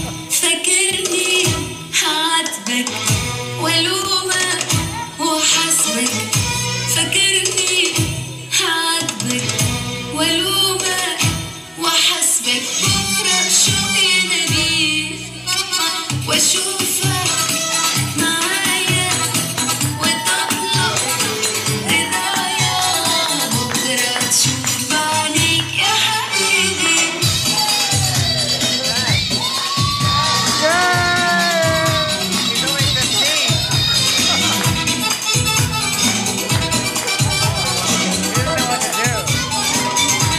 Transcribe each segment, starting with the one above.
فاكرني هعاتبك والومك وحاسبك فاكرني هعاتبك والومك وحاسبك بكره شوق يناديك واشوفك معايا وتطلب رضايا بكره تشوف بعينيك يا حبيبي He's only 15. He doesn't know what to do.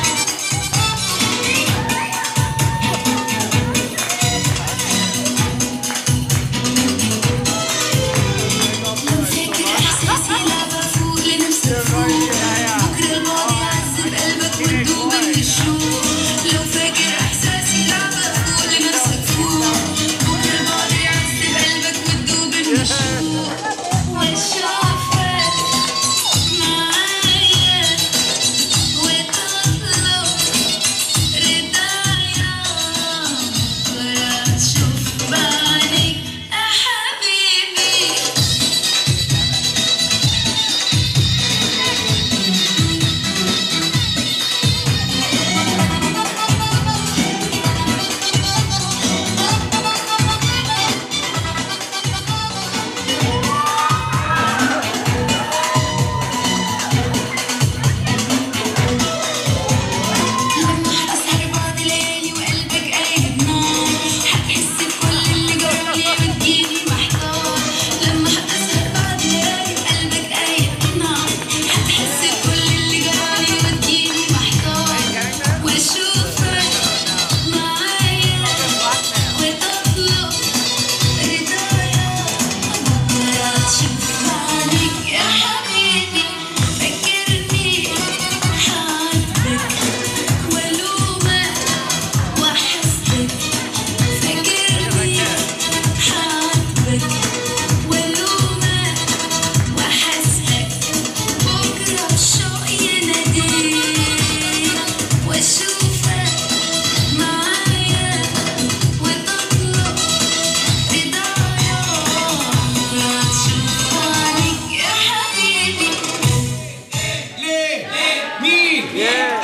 فاكر احساسي لعبة فوق لنفسك فوق بكره الماضي يعذب قلبك وتدوب من الشوق لو فاكر احساسي لعبة فوق لنفسك فوق بكره الماضي يعذب قلبك وتدوب من الشوق واشوفك معايا وتطلب رضايا بكره تشوف بعينيك يا حبيبي لما هتسهر بعض ليالي وقلبك قايد نار هتحس بكل اللي جرالي وتجيلي محتار لما هتسهر بعض ليالي وقلبك قايد نار هتحس بكل اللي جرالي وتجيلي محتار واشوفك معايا وتطلب رضايا بكره تشوف بعينيك يا حبيبي فكرني هعاتبك والومك وحسبك فاكرني هعاتبك والومك وحسبك بكره الشوق يناديك واشوفك معايا وتطلب رضايا بكره تشوف عليك يا حبيبي ليه؟ مين؟ Yeah.